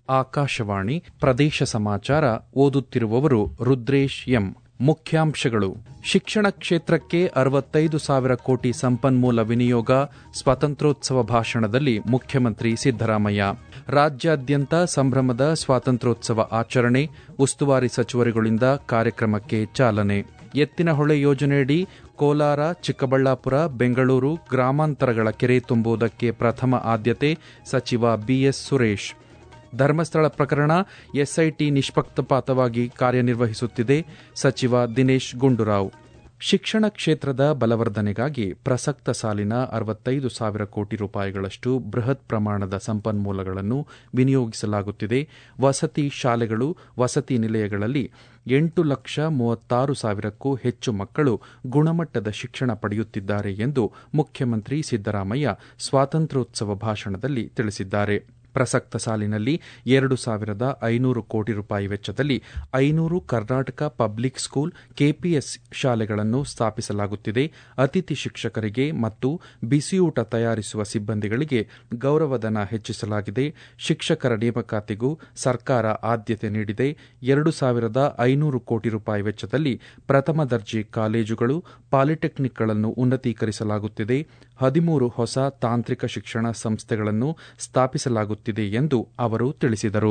ಆಕಾಶವಾಣಿ ಪ್ರದೇಶ ಸಮಾಚಾರ ಓದುತ್ತಿರುವವರು ರುದ್ರೇಶ್ ಎಂ ಮುಖ್ಯಾಂಶಗಳು ಶಿಕ್ಷಣ ಕ್ಷೇತ್ರಕ್ಕೆ ಅರವತ್ತೈದು ಸಾವಿರ ಕೋಟಿ ಸಂಪನ್ಮೂಲ ವಿನಿಯೋಗ ಸ್ವಾತಂತ್ರ್ಯೋತ್ಸವ ಭಾಷಣದಲ್ಲಿ ಮುಖ್ಯಮಂತ್ರಿ ಸಿದ್ದರಾಮಯ್ಯ ರಾಜ್ಯಾದ್ಯಂತ ಸಂಭ್ರಮದ ಸ್ವಾತಂತ್ರ್ಯೋತ್ಸವ ಆಚರಣೆ ಉಸ್ತುವಾರಿ ಸಚಿವರುಗಳಿಂದ ಕಾರ್ಯಕ್ರಮಕ್ಕೆ ಚಾಲನೆ ಎತ್ತಿನಹೊಳೆ ಯೋಜನೆಯಡಿ ಕೋಲಾರ ಚಿಕ್ಕಬಳ್ಳಾಪುರ ಬೆಂಗಳೂರು ಗ್ರಾಮಾಂತರಗಳ ಕೆರೆ ತುಂಬುವುದಕ್ಕೆ ಪ್ರಥಮ ಆದ್ಯತೆ ಸಚಿವ ಬಿಎಸ್ ಸುರೇಶ್ ಧರ್ಮಸ್ಥಳ ಪ್ರಕರಣ ಎಸ್ಐಟಿ ನಿಷ್ಪಕ್ಷಪಾತವಾಗಿ ಕಾರ್ಯನಿರ್ವಹಿಸುತ್ತಿದೆ ಸಚಿವ ದಿನೇಶ್ ಗುಂಡೂರಾವ್ ಶಿಕ್ಷಣ ಕ್ಷೇತ್ರದ ಬಲವರ್ಧನೆಗಾಗಿ ಪ್ರಸಕ್ತ ಸಾಲಿನ ಅರವತ್ತೈದು ಸಾವಿರ ಕೋಟಿ ರೂಪಾಯಿಗಳಷ್ಟು ಬೃಹತ್ ಪ್ರಮಾಣದ ಸಂಪನ್ಮೂಲಗಳನ್ನು ವಿನಿಯೋಗಿಸಲಾಗುತ್ತಿದೆ ವಸತಿ ಶಾಲೆಗಳು ವಸತಿ ನಿಲಯಗಳಲ್ಲಿ ಎಂಟು ಲಕ್ಷ ಮೂವತ್ತಾರು ಸಾವಿರಕ್ಕೂ ಹೆಚ್ಚು ಮಕ್ಕಳು ಗುಣಮಟ್ಟದ ಶಿಕ್ಷಣ ಪಡೆಯುತ್ತಿದ್ದಾರೆ ಎಂದು ಮುಖ್ಯಮಂತ್ರಿ ಸಿದ್ದರಾಮಯ್ಯ ಸ್ವಾತಂತ್ರ್ಯೋತ್ಸವ ಭಾಷಣದಲ್ಲಿ ತಿಳಿಸಿದ್ದಾರೆ ಪ್ರಸಕ್ತ ಸಾಲಿನಲ್ಲಿ ಎರಡು ಸಾವಿರದ ಐನೂರು ಕೋಟಿ ರೂಪಾಯಿ ವೆಚ್ಚದಲ್ಲಿ ಐನೂರು ಕರ್ನಾಟಕ ಪಬ್ಲಿಕ್ ಸ್ಕೂಲ್ ಕೆಪಿಎಸ್ ಶಾಲೆಗಳನ್ನು ಸ್ಥಾಪಿಸಲಾಗುತ್ತಿದೆ ಅತಿಥಿ ಶಿಕ್ಷಕರಿಗೆ ಮತ್ತು ಬಿಸಿಯೂಟ ತಯಾರಿಸುವ ಸಿಬ್ಬಂದಿಗಳಿಗೆ ಗೌರವಧನ ಹೆಚ್ಚಿಸಲಾಗಿದೆ ಶಿಕ್ಷಕರ ನೇಮಕಾತಿಗೂ ಸರ್ಕಾರ ಆದ್ಯತೆ ನೀಡಿದೆ ಎರಡು ಸಾವಿರದ ಐನೂರು ಕೋಟಿ ರೂಪಾಯಿ ವೆಚ್ಚದಲ್ಲಿ ಪ್ರಥಮ ದರ್ಜೆ ಕಾಲೇಜುಗಳು ಪಾಲಿಟೆಕ್ನಿಕ್ಗಳನ್ನು ಉನ್ನತೀಕರಿಸಲಾಗುತ್ತಿದೆ ಹದಿಮೂರು ಹೊಸ ತಾಂತ್ರಿಕ ಶಿಕ್ಷಣ ಸಂಸ್ಥೆಗಳನ್ನು ಸ್ಥಾಪಿಸಲಾಗುತ್ತಿದೆ ಎಂದು ಅವರು ತಿಳಿಸಿದರು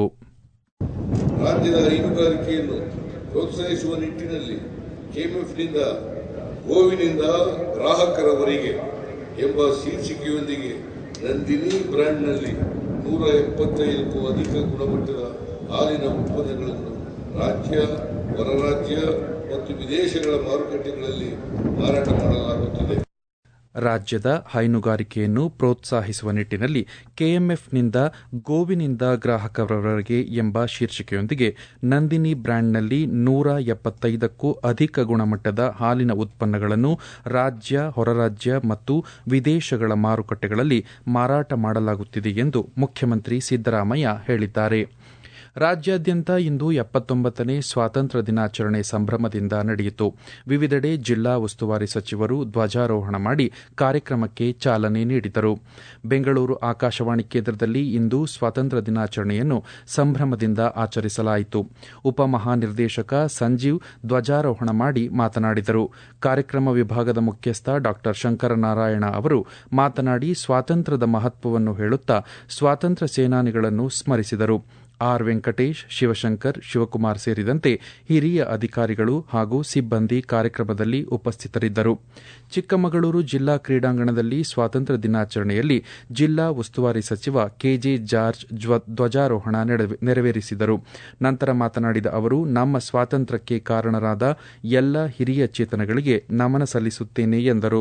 ರಾಜ್ಯದ ಹೈನುಗಾರಿಕೆಯನ್ನು ಪ್ರೋತ್ಸಾಹಿಸುವ ನಿಟ್ಟಿನಲ್ಲಿ ಕೆಎಂಎಫ್ನಿಂದ ಗೋವಿನಿಂದ ಗ್ರಾಹಕರವರೆಗೆ ಎಂಬ ಶೀರ್ಷಿಕೆಯೊಂದಿಗೆ ನಂದಿನಿ ಬ್ರ್ಯಾಂಡ್ನಲ್ಲಿ ನೂರ ಎಪ್ಪತ್ತೈದಕ್ಕೂ ಅಧಿಕ ಗುಣಮಟ್ಟದ ಹಾಲಿನ ಉತ್ಪನ್ನಗಳನ್ನು ರಾಜ್ಯ ಹೊರರಾಜ್ಯ ಮತ್ತು ವಿದೇಶಗಳ ಮಾರುಕಟ್ಟೆಗಳಲ್ಲಿ ಮಾರಾಟ ಮಾಡಲಾಗುತ್ತಿದೆ ರಾಜ್ಯದ ಹೈನುಗಾರಿಕೆಯನ್ನು ಪ್ರೋತ್ಸಾಹಿಸುವ ನಿಟ್ಟಿನಲ್ಲಿ ಕೆಎಂಎಫ್ನಿಂದ ಗೋವಿನಿಂದ ಗ್ರಾಹಕರವರೆಗೆ ಎಂಬ ಶೀರ್ಷಿಕೆಯೊಂದಿಗೆ ನಂದಿನಿ ಬ್ರ್ಯಾಂಡ್ನಲ್ಲಿ ನೂರ ಎಪ್ಪತ್ತೈದಕ್ಕೂ ಅಧಿಕ ಗುಣಮಟ್ಟದ ಹಾಲಿನ ಉತ್ಪನ್ನಗಳನ್ನು ರಾಜ್ಯ ಹೊರರಾಜ್ಯ ಮತ್ತು ವಿದೇಶಗಳ ಮಾರುಕಟ್ಟೆಗಳಲ್ಲಿ ಮಾರಾಟ ಮಾಡಲಾಗುತ್ತಿದೆ ಎಂದು ಮುಖ್ಯಮಂತ್ರಿ ಸಿದ್ದರಾಮಯ್ಯ ಹೇಳಿದ್ದಾರೆ ರಾಜ್ಯಾದ್ಯಂತ ಇಂದು ಎಪ್ಪತ್ತೊಂಬತ್ತನೇ ಸ್ವಾತಂತ್ರ್ಯ ದಿನಾಚರಣೆ ಸಂಭ್ರಮದಿಂದ ನಡೆಯಿತು ವಿವಿಧೆಡೆ ಜಿಲ್ಲಾ ಉಸ್ತುವಾರಿ ಸಚಿವರು ಧ್ವಜಾರೋಹಣ ಮಾಡಿ ಕಾರ್ಯಕ್ರಮಕ್ಕೆ ಚಾಲನೆ ನೀಡಿದರು ಬೆಂಗಳೂರು ಆಕಾಶವಾಣಿ ಕೇಂದ್ರದಲ್ಲಿ ಇಂದು ಸ್ವಾತಂತ್ರ್ಯ ದಿನಾಚರಣೆಯನ್ನು ಸಂಭ್ರಮದಿಂದ ಆಚರಿಸಲಾಯಿತು ಉಪಮಹಾನಿರ್ದೇಶಕ ಸಂಜೀವ್ ಧ್ವಜಾರೋಹಣ ಮಾಡಿ ಮಾತನಾಡಿದರು ಕಾರ್ಯಕ್ರಮ ವಿಭಾಗದ ಮುಖ್ಯಸ್ಥ ಡಾ ಶಂಕರನಾರಾಯಣ ಅವರು ಮಾತನಾಡಿ ಸ್ವಾತಂತ್ರ್ಯದ ಮಹತ್ವವನ್ನು ಹೇಳುತ್ತಾ ಸ್ವಾತಂತ್ರ್ಯ ಸೇನಾನಿಗಳನ್ನು ಸ್ಮರಿಸಿದರು ಆರ್ ವೆಂಕಟೇಶ್ ಶಿವಶಂಕರ್ ಶಿವಕುಮಾರ್ ಸೇರಿದಂತೆ ಹಿರಿಯ ಅಧಿಕಾರಿಗಳು ಹಾಗೂ ಸಿಬ್ಬಂದಿ ಕಾರ್ಯಕ್ರಮದಲ್ಲಿ ಉಪಸ್ಥಿತರಿದ್ದರು ಚಿಕ್ಕಮಗಳೂರು ಜಿಲ್ಲಾ ಕ್ರೀಡಾಂಗಣದಲ್ಲಿ ಸ್ವಾತಂತ್ರ್ಯ ದಿನಾಚರಣೆಯಲ್ಲಿ ಜಿಲ್ಲಾ ಉಸ್ತುವಾರಿ ಸಚಿವ ಕೆಜೆ ಜಾರ್ಜ್ ಧ್ವಜಾರೋಹಣ ನೆರವೇರಿಸಿದರು ನಂತರ ಮಾತನಾಡಿದ ಅವರು ನಮ್ಮ ಸ್ವಾತಂತ್ರ್ಯಕ್ಕೆ ಕಾರಣರಾದ ಎಲ್ಲ ಹಿರಿಯ ಚೇತನಗಳಿಗೆ ನಮನ ಸಲ್ಲಿಸುತ್ತೇನೆ ಎಂದರು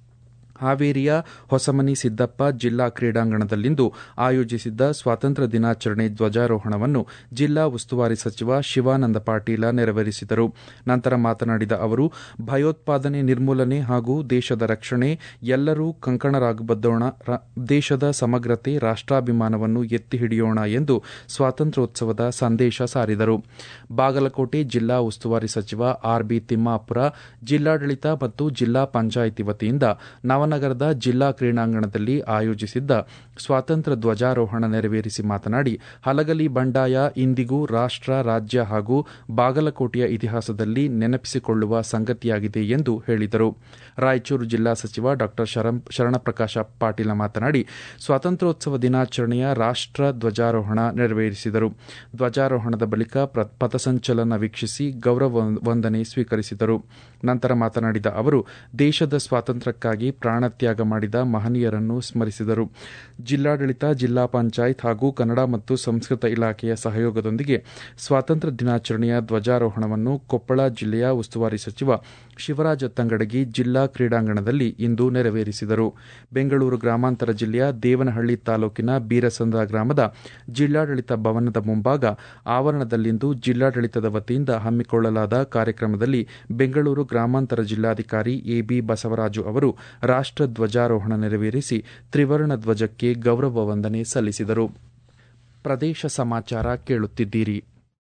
ಹಾವೇರಿಯ ಹೊಸಮನಿ ಸಿದ್ದಪ್ಪ ಜಿಲ್ಲಾ ಕ್ರೀಡಾಂಗಣದಲ್ಲಿಂದು ಆಯೋಜಿಸಿದ್ದ ಸ್ವಾತಂತ್ರ್ಯ ದಿನಾಚರಣೆ ಧ್ವಜಾರೋಹಣವನ್ನು ಜಿಲ್ಲಾ ಉಸ್ತುವಾರಿ ಸಚಿವ ಶಿವಾನಂದ ಪಾಟೀಲ ನೆರವೇರಿಸಿದರು ನಂತರ ಮಾತನಾಡಿದ ಅವರು ಭಯೋತ್ಪಾದನೆ ನಿರ್ಮೂಲನೆ ಹಾಗೂ ದೇಶದ ರಕ್ಷಣೆ ಎಲ್ಲರೂ ಕಂಕಣರಾಗಬದ್ದೋಣ ದೇಶದ ಸಮಗ್ರತೆ ರಾಷ್ಟ್ರಾಭಿಮಾನವನ್ನು ಎತ್ತಿ ಹಿಡಿಯೋಣ ಎಂದು ಸ್ವಾತಂತ್ರ್ಯೋತ್ಸವದ ಸಂದೇಶ ಸಾರಿದರು ಬಾಗಲಕೋಟೆ ಜಿಲ್ಲಾ ಉಸ್ತುವಾರಿ ಸಚಿವ ಆರ್ಬಿ ತಿಮ್ಮಾಪುರ ಜಿಲ್ಲಾಡಳಿತ ಮತ್ತು ಜಿಲ್ಲಾ ಪಂಚಾಯಿತಿ ವತಿಯಿಂದ ನವನಗರದ ಜಿಲ್ಲಾ ಕ್ರೀಡಾಂಗಣದಲ್ಲಿ ಆಯೋಜಿಸಿದ್ದ ಸ್ವಾತಂತ್ರ್ಯ ಧ್ವಜಾರೋಹಣ ನೆರವೇರಿಸಿ ಮಾತನಾಡಿ ಹಲಗಲಿ ಬಂಡಾಯ ಇಂದಿಗೂ ರಾಷ್ಟ್ರ ರಾಜ್ಯ ಹಾಗೂ ಬಾಗಲಕೋಟೆಯ ಇತಿಹಾಸದಲ್ಲಿ ನೆನಪಿಸಿಕೊಳ್ಳುವ ಸಂಗತಿಯಾಗಿದೆ ಎಂದು ಹೇಳಿದರು ರಾಯಚೂರು ಜಿಲ್ಲಾ ಸಚಿವ ಡಾ ಶರಣಪ್ರಕಾಶ ಪಾಟೀಲ ಮಾತನಾಡಿ ಸ್ವಾತಂತ್ರ್ಯೋತ್ಸವ ದಿನಾಚರಣೆಯ ರಾಷ್ಟ್ರ ಧ್ವಜಾರೋಹಣ ನೆರವೇರಿಸಿದರು ಧ್ವಜಾರೋಹಣದ ಬಳಿಕ ಪಥಸಂಚಲನ ವೀಕ್ಷಿಸಿ ಗೌರವ ವಂದನೆ ಸ್ವೀಕರಿಸಿದರು ನಂತರ ಮಾತನಾಡಿದ ಅವರು ದೇಶದ ಸ್ವಾತಂತ್ರ್ಯಕ್ಕಾಗಿ ಪ್ರಾಣತ್ಯಾಗ ಮಾಡಿದ ಮಹನೀಯರನ್ನು ಸ್ಮರಿಸಿದರು ಜಿಲ್ಲಾಡಳಿತ ಜಿಲ್ಲಾ ಪಂಚಾಯತ್ ಹಾಗೂ ಕನ್ನಡ ಮತ್ತು ಸಂಸ್ಕೃತ ಇಲಾಖೆಯ ಸಹಯೋಗದೊಂದಿಗೆ ಸ್ವಾತಂತ್ರ್ಯ ದಿನಾಚರಣೆಯ ಧ್ವಜಾರೋಹಣವನ್ನು ಕೊಪ್ಪಳ ಜಿಲ್ಲೆಯ ಉಸ್ತುವಾರಿ ಸಚಿವ ಶಿವರಾಜ ತಂಗಡಗಿ ಜಿಲ್ಲಾ ಕ್ರೀಡಾಂಗಣದಲ್ಲಿ ಇಂದು ನೆರವೇರಿಸಿದರು ಬೆಂಗಳೂರು ಗ್ರಾಮಾಂತರ ಜಿಲ್ಲೆಯ ದೇವನಹಳ್ಳಿ ತಾಲೂಕಿನ ಬೀರಸಂದ್ರ ಗ್ರಾಮದ ಜಿಲ್ಲಾಡಳಿತ ಭವನದ ಮುಂಭಾಗ ಆವರಣದಲ್ಲಿಂದು ಜಿಲ್ಲಾಡಳಿತದ ವತಿಯಿಂದ ಹಮ್ಮಿಕೊಳ್ಳಲಾದ ಕಾರ್ಯಕ್ರಮದಲ್ಲಿ ಬೆಂಗಳೂರು ಗ್ರಾಮಾಂತರ ಜಿಲ್ಲಾಧಿಕಾರಿ ಎಬಿ ಬಸವರಾಜು ಅವರು ರಾಷ್ಟ್ರ ಧ್ವಜಾರೋಹಣ ನೆರವೇರಿಸಿ ತ್ರಿವರ್ಣ ಧ್ವಜಕ್ಕೆ ಗೌರವ ವಂದನೆ ಸಲ್ಲಿಸಿದರು ಪ್ರದೇಶ ಸಮಾಚಾರ ಕೇಳುತ್ತಿದ್ದೀರಿ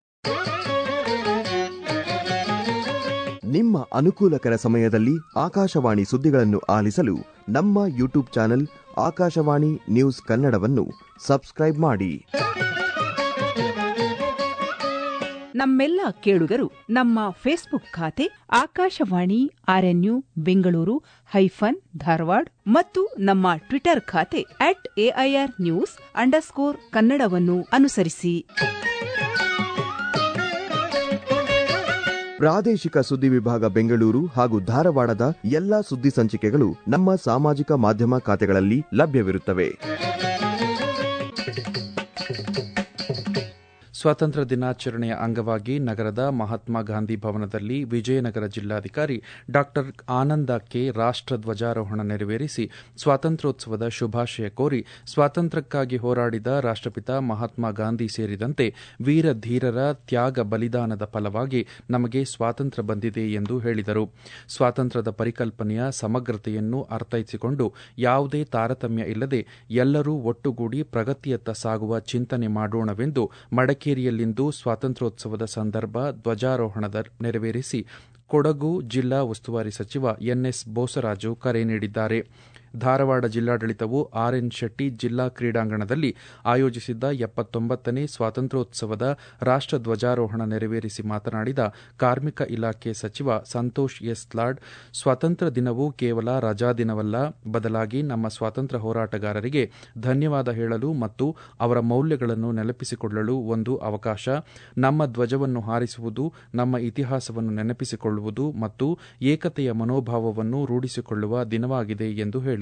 ನಿಮ್ಮ ಅನುಕೂಲಕರ ಸಮಯದಲ್ಲಿ ಆಕಾಶವಾಣಿ ಸುದ್ದಿಗಳನ್ನು ಆಲಿಸಲು ನಮ್ಮ ಯೂಟ್ಯೂಬ್ ಚಾನೆಲ್ ಆಕಾಶವಾಣಿ ನ್ಯೂಸ್ ಕನ್ನಡವನ್ನು ಸಬ್ಸ್ಕ್ರೈಬ್ ಮಾಡಿ ನಮ್ಮೆಲ್ಲ ಕೇಳುಗರು ನಮ್ಮ ಫೇಸ್ಬುಕ್ ಖಾತೆ ಆಕಾಶವಾಣಿ ಆರ್ಎನ್ಯು ಬೆಂಗಳೂರು ಹೈಫನ್ ಧಾರವಾಡ ಮತ್ತು ನಮ್ಮ ಟ್ವಿಟರ್ ಖಾತೆ ಅಟ್ ಎಐಆರ್ ನ್ಯೂಸ್ ಅಂಡರ್ಸ್ಕೋರ್ ಕನ್ನಡವನ್ನು ಅನುಸರಿಸಿ ಪ್ರಾದೇಶಿಕ ಸುದ್ದಿ ವಿಭಾಗ ಬೆಂಗಳೂರು ಹಾಗೂ ಧಾರವಾಡದ ಎಲ್ಲಾ ಸುದ್ದಿ ಸಂಚಿಕೆಗಳು ನಮ್ಮ ಸಾಮಾಜಿಕ ಮಾಧ್ಯಮ ಖಾತೆಗಳಲ್ಲಿ ಲಭ್ಯವಿರುತ್ತವೆ ಸ್ವಾತಂತ್ರ್ಯ ದಿನಾಚರಣೆಯ ಅಂಗವಾಗಿ ನಗರದ ಮಹಾತ್ಮ ಗಾಂಧಿ ಭವನದಲ್ಲಿ ವಿಜಯನಗರ ಜಿಲ್ಲಾಧಿಕಾರಿ ಡಾ ಆನಂದ ಕೆ ರಾಷ್ಟ ಧ್ವಜಾರೋಹಣ ನೆರವೇರಿಸಿ ಸ್ವಾತಂತ್ರ್ಯೋತ್ಸವದ ಶುಭಾಶಯ ಕೋರಿ ಸ್ವಾತಂತ್ರ್ಯಕ್ಕಾಗಿ ಹೋರಾಡಿದ ರಾಷ್ಟಪಿತ ಮಹಾತ್ಮ ಗಾಂಧಿ ಸೇರಿದಂತೆ ವೀರ ಧೀರರ ತ್ಯಾಗ ಬಲಿದಾನದ ಫಲವಾಗಿ ನಮಗೆ ಸ್ವಾತಂತ್ರ್ಯ ಬಂದಿದೆ ಎಂದು ಹೇಳಿದರು ಸ್ವಾತಂತ್ರ್ಯದ ಪರಿಕಲ್ಪನೆಯ ಸಮಗ್ರತೆಯನ್ನು ಅರ್ಥೈಸಿಕೊಂಡು ಯಾವುದೇ ತಾರತಮ್ಯ ಇಲ್ಲದೆ ಎಲ್ಲರೂ ಒಟ್ಟುಗೂಡಿ ಪ್ರಗತಿಯತ್ತ ಸಾಗುವ ಚಿಂತನೆ ಮಾಡೋಣವೆಂದು ಮಡಿಕೇರಿಯಲ್ಲಿಂದು ಸ್ವಾತಂತ್ರ್ಯೋತ್ಸವದ ಸಂದರ್ಭ ಧ್ವಜಾರೋಹಣದ ನೆರವೇರಿಸಿ ಕೊಡಗು ಜಿಲ್ಲಾ ಉಸ್ತುವಾರಿ ಸಚಿವ ಎನ್ಎಸ್ ಬೋಸರಾಜು ಕರೆ ನೀಡಿದ್ದಾರೆ ಧಾರವಾಡ ಜಿಲ್ಲಾಡಳಿತವು ಆರ್ಎನ್ ಶೆಟ್ಟಿ ಜಿಲ್ಲಾ ಕ್ರೀಡಾಂಗಣದಲ್ಲಿ ಆಯೋಜಿಸಿದ್ದ ಎಪ್ಪತ್ತೊಂಬತ್ತನೇ ಸ್ವಾತಂತ್ರ್ಯೋತ್ಸವದ ರಾಷ್ಟ ಧ್ವಜಾರೋಹಣ ನೆರವೇರಿಸಿ ಮಾತನಾಡಿದ ಕಾರ್ಮಿಕ ಇಲಾಖೆ ಸಚಿವ ಸಂತೋಷ್ ಎಸ್ ಲಾಡ್ ಸ್ವಾತಂತ್ರ್ಯ ದಿನವು ಕೇವಲ ರಜಾ ದಿನವಲ್ಲ ಬದಲಾಗಿ ನಮ್ಮ ಸ್ವಾತಂತ್ರ್ಯ ಹೋರಾಟಗಾರರಿಗೆ ಧನ್ಯವಾದ ಹೇಳಲು ಮತ್ತು ಅವರ ಮೌಲ್ಯಗಳನ್ನು ನೆನಪಿಸಿಕೊಳ್ಳಲು ಒಂದು ಅವಕಾಶ ನಮ್ಮ ಧ್ವಜವನ್ನು ಹಾರಿಸುವುದು ನಮ್ಮ ಇತಿಹಾಸವನ್ನು ನೆನಪಿಸಿಕೊಳ್ಳುವುದು ಮತ್ತು ಏಕತೆಯ ಮನೋಭಾವವನ್ನು ರೂಢಿಸಿಕೊಳ್ಳುವ ದಿನವಾಗಿದೆ ಎಂದು ಹೇಳಿದ್ದಾರೆ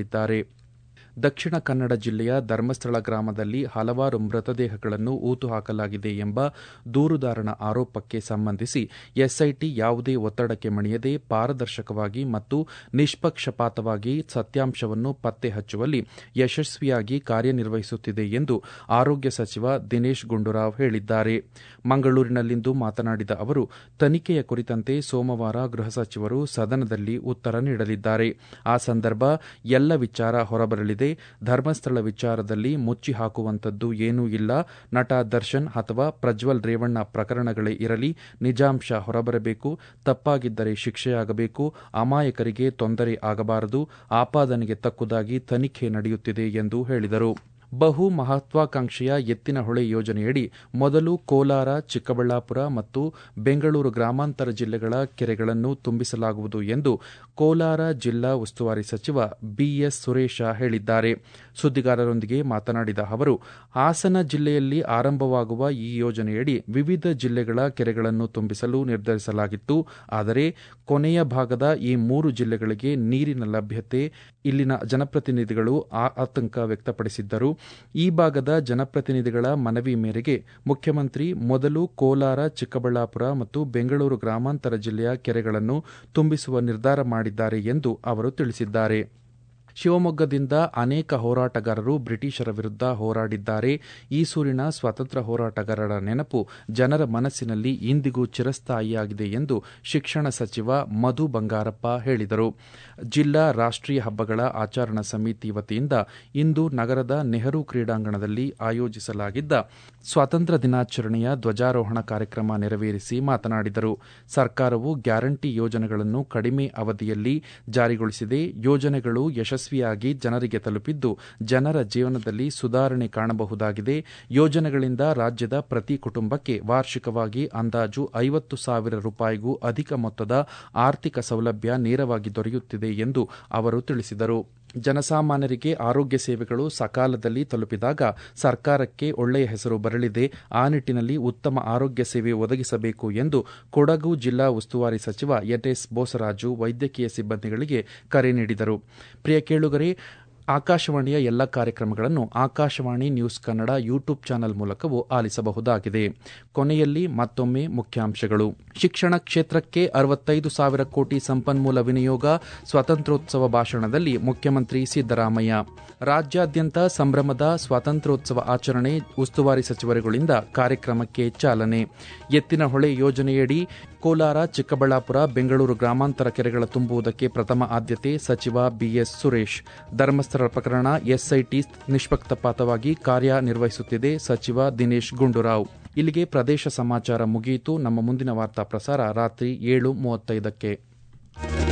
ದಕ್ಷಿಣ ಕನ್ನಡ ಜಿಲ್ಲೆಯ ಧರ್ಮಸ್ಥಳ ಗ್ರಾಮದಲ್ಲಿ ಹಲವಾರು ಮೃತದೇಹಗಳನ್ನು ಊತು ಹಾಕಲಾಗಿದೆ ಎಂಬ ದೂರುದಾರನ ಆರೋಪಕ್ಕೆ ಸಂಬಂಧಿಸಿ ಎಸ್ಐಟಿ ಯಾವುದೇ ಒತ್ತಡಕ್ಕೆ ಮಣಿಯದೆ ಪಾರದರ್ಶಕವಾಗಿ ಮತ್ತು ನಿಷ್ಪಕ್ಷಪಾತವಾಗಿ ಸತ್ಯಾಂಶವನ್ನು ಪತ್ತೆ ಹಚ್ಚುವಲ್ಲಿ ಯಶಸ್ವಿಯಾಗಿ ಕಾರ್ಯನಿರ್ವಹಿಸುತ್ತಿದೆ ಎಂದು ಆರೋಗ್ಯ ಸಚಿವ ದಿನೇಶ್ ಗುಂಡೂರಾವ್ ಹೇಳಿದ್ದಾರೆ ಮಂಗಳೂರಿನಲ್ಲಿಂದು ಮಾತನಾಡಿದ ಅವರು ತನಿಖೆಯ ಕುರಿತಂತೆ ಸೋಮವಾರ ಗೃಹ ಸಚಿವರು ಸದನದಲ್ಲಿ ಉತ್ತರ ನೀಡಲಿದ್ದಾರೆ ಆ ಸಂದರ್ಭ ಎಲ್ಲ ವಿಚಾರ ಹೊರಬರಲಿದೆ ಧರ್ಮಸ್ಥಳ ವಿಚಾರದಲ್ಲಿ ಮುಚ್ಚಿ ಹಾಕುವಂತದ್ದು ಏನೂ ಇಲ್ಲ ನಟ ದರ್ಶನ್ ಅಥವಾ ಪ್ರಜ್ವಲ್ ರೇವಣ್ಣ ಪ್ರಕರಣಗಳೇ ಇರಲಿ ನಿಜಾಂಶ ಹೊರಬರಬೇಕು ತಪ್ಪಾಗಿದ್ದರೆ ಶಿಕ್ಷೆಯಾಗಬೇಕು ಅಮಾಯಕರಿಗೆ ತೊಂದರೆ ಆಗಬಾರದು ಆಪಾದನೆಗೆ ತಕ್ಕುದಾಗಿ ತನಿಖೆ ನಡೆಯುತ್ತಿದೆ ಎಂದು ಹೇಳಿದರು ಬಹು ಮಹತ್ವಾಕಾಂಕ್ಷೆಯ ಎತ್ತಿನಹೊಳೆ ಯೋಜನೆಯಡಿ ಮೊದಲು ಕೋಲಾರ ಚಿಕ್ಕಬಳ್ಳಾಪುರ ಮತ್ತು ಬೆಂಗಳೂರು ಗ್ರಾಮಾಂತರ ಜಿಲ್ಲೆಗಳ ಕೆರೆಗಳನ್ನು ತುಂಬಿಸಲಾಗುವುದು ಎಂದು ಕೋಲಾರ ಜಿಲ್ಲಾ ಉಸ್ತುವಾರಿ ಸಚಿವ ಬಿಎಸ್ ಸುರೇಶ ಹೇಳಿದ್ದಾರೆ ಸುದ್ದಿಗಾರರೊಂದಿಗೆ ಮಾತನಾಡಿದ ಅವರು ಹಾಸನ ಜಿಲ್ಲೆಯಲ್ಲಿ ಆರಂಭವಾಗುವ ಈ ಯೋಜನೆಯಡಿ ವಿವಿಧ ಜಿಲ್ಲೆಗಳ ಕೆರೆಗಳನ್ನು ತುಂಬಿಸಲು ನಿರ್ಧರಿಸಲಾಗಿತ್ತು ಆದರೆ ಕೊನೆಯ ಭಾಗದ ಈ ಮೂರು ಜಿಲ್ಲೆಗಳಿಗೆ ನೀರಿನ ಲಭ್ಯತೆ ಇಲ್ಲಿನ ಜನಪ್ರತಿನಿಧಿಗಳು ಆತಂಕ ವ್ಯಕ್ತಪಡಿಸಿದ್ದರು ಈ ಭಾಗದ ಜನಪ್ರತಿನಿಧಿಗಳ ಮನವಿ ಮೇರೆಗೆ ಮುಖ್ಯಮಂತ್ರಿ ಮೊದಲು ಕೋಲಾರ ಚಿಕ್ಕಬಳ್ಳಾಪುರ ಮತ್ತು ಬೆಂಗಳೂರು ಗ್ರಾಮಾಂತರ ಜಿಲ್ಲೆಯ ಕೆರೆಗಳನ್ನು ತುಂಬಿಸುವ ನಿರ್ಧಾರ ಮಾಡಿದ್ದಾರೆ ಎಂದು ಅವರು ತಿಳಿಸಿದ್ದಾರೆ ಶಿವಮೊಗ್ಗದಿಂದ ಅನೇಕ ಹೋರಾಟಗಾರರು ಬ್ರಿಟಿಷರ ವಿರುದ್ಧ ಹೋರಾಡಿದ್ದಾರೆ ಈ ಸೂರಿನ ಸ್ವಾತಂತ್ರ್ಯ ಹೋರಾಟಗಾರರ ನೆನಪು ಜನರ ಮನಸ್ಸಿನಲ್ಲಿ ಇಂದಿಗೂ ಚಿರಸ್ಥಾಯಿಯಾಗಿದೆ ಎಂದು ಶಿಕ್ಷಣ ಸಚಿವ ಮಧು ಬಂಗಾರಪ್ಪ ಹೇಳಿದರು ಜಿಲ್ಲಾ ರಾಷ್ಟೀಯ ಹಬ್ಬಗಳ ಆಚರಣಾ ಸಮಿತಿ ವತಿಯಿಂದ ಇಂದು ನಗರದ ನೆಹರು ಕ್ರೀಡಾಂಗಣದಲ್ಲಿ ಆಯೋಜಿಸಲಾಗಿದ್ದ ಸ್ವಾತಂತ್ರ್ಯ ದಿನಾಚರಣೆಯ ಧ್ವಜಾರೋಹಣ ಕಾರ್ಯಕ್ರಮ ನೆರವೇರಿಸಿ ಮಾತನಾಡಿದರು ಸರ್ಕಾರವು ಗ್ಯಾರಂಟಿ ಯೋಜನೆಗಳನ್ನು ಕಡಿಮೆ ಅವಧಿಯಲ್ಲಿ ಜಾರಿಗೊಳಿಸಿದೆ ಯೋಜನೆಗಳು ಯಶಸ್ವಿಯಾಗಿ ಜನರಿಗೆ ತಲುಪಿದ್ದು ಜನರ ಜೀವನದಲ್ಲಿ ಸುಧಾರಣೆ ಕಾಣಬಹುದಾಗಿದೆ ಯೋಜನೆಗಳಿಂದ ರಾಜ್ಯದ ಪ್ರತಿ ಕುಟುಂಬಕ್ಕೆ ವಾರ್ಷಿಕವಾಗಿ ಅಂದಾಜು ಐವತ್ತು ಸಾವಿರ ರೂಪಾಯಿಗೂ ಅಧಿಕ ಮೊತ್ತದ ಆರ್ಥಿಕ ಸೌಲಭ್ಯ ನೇರವಾಗಿ ದೊರೆಯುತ್ತಿದೆ ಎಂದು ಅವರು ತಿಳಿಸಿದರು ಜನಸಾಮಾನ್ಯರಿಗೆ ಆರೋಗ್ಯ ಸೇವೆಗಳು ಸಕಾಲದಲ್ಲಿ ತಲುಪಿದಾಗ ಸರ್ಕಾರಕ್ಕೆ ಒಳ್ಳೆಯ ಹೆಸರು ಬರಲಿದೆ ಆ ನಿಟ್ಟಿನಲ್ಲಿ ಉತ್ತಮ ಆರೋಗ್ಯ ಸೇವೆ ಒದಗಿಸಬೇಕು ಎಂದು ಕೊಡಗು ಜಿಲ್ಲಾ ಉಸ್ತುವಾರಿ ಸಚಿವ ಎನ್ಎಸ್ ಬೋಸರಾಜು ವೈದ್ಯಕೀಯ ಸಿಬ್ಬಂದಿಗಳಿಗೆ ಕರೆ ನೀಡಿದರು ಪ್ರಿಯ ಕೇಳುಗರೆ ಆಕಾಶವಾಣಿಯ ಎಲ್ಲ ಕಾರ್ಯಕ್ರಮಗಳನ್ನು Akashvani news Kannada YouTube channel ಮೂಲಕವೂ ಆಲಿಸಬಹುದಾಗಿದೆ ಕೊನೆಯಲ್ಲಿ ಮತ್ತೊಮ್ಮೆ ಮುಖ್ಯಾಂಶಗಳು ಶಿಕ್ಷಣ ಕ್ಷೇತ್ರಕ್ಕೆ ಅರವತ್ತೈದು ಸಾವಿರ ಕೋಟಿ ಸಂಪನ್ಮೂಲ ವಿನಿಯೋಗ ಸ್ವಾತಂತ್ರ್ಯೋತ್ಸವ ಭಾಷಣದಲ್ಲಿ ಮುಖ್ಯಮಂತ್ರಿ ಸಿದ್ದರಾಮಯ್ಯ ರಾಜ್ಯಾದ್ಯಂತ ಸಂಭ್ರಮದ ಸ್ವಾತಂತ್ರ್ಯೋತ್ಸವ ಆಚರಣೆ ಉಸ್ತುವಾರಿ ಸಚಿವರುಗಳಿಂದ ಕಾರ್ಯಕ್ರಮಕ್ಕೆ ಚಾಲನೆ ಎತ್ತಿನಹೊಳೆ ಯೋಜನೆಯಡಿ ಕೋಲಾರ ಚಿಕ್ಕಬಳ್ಳಾಪುರ ಬೆಂಗಳೂರು ಗ್ರಾಮಾಂತರ ಕೆರೆಗಳ ತುಂಬುವುದಕ್ಕೆ ಪ್ರಥಮ ಆದ್ಯತೆ ಸಚಿವ ಬಿಎಸ್ ಸುರೇಶ್ ಧರ್ಮಸ್ಥಳ ಪ್ರಕರಣ ಎಸ್ಐಟಿ ನಿಷ್ಪಕ್ಷಪಾತವಾಗಿ ಕಾರ್ಯನಿರ್ವಹಿಸುತ್ತಿದೆ ಸಚಿವ ದಿನೇಶ್ ಗುಂಡೂರಾವ್ ಇಲ್ಲಿಗೆ ಪ್ರದೇಶ ಸಮಾಚಾರ ಮುಗಿಯಿತು ನಮ್ಮ ಮುಂದಿನ ವಾರ್ತಾ ಪ್ರಸಾರ ರಾತ್ರಿ ಏಳು ಮೂವತ್ತೈದಕ್ಕೆ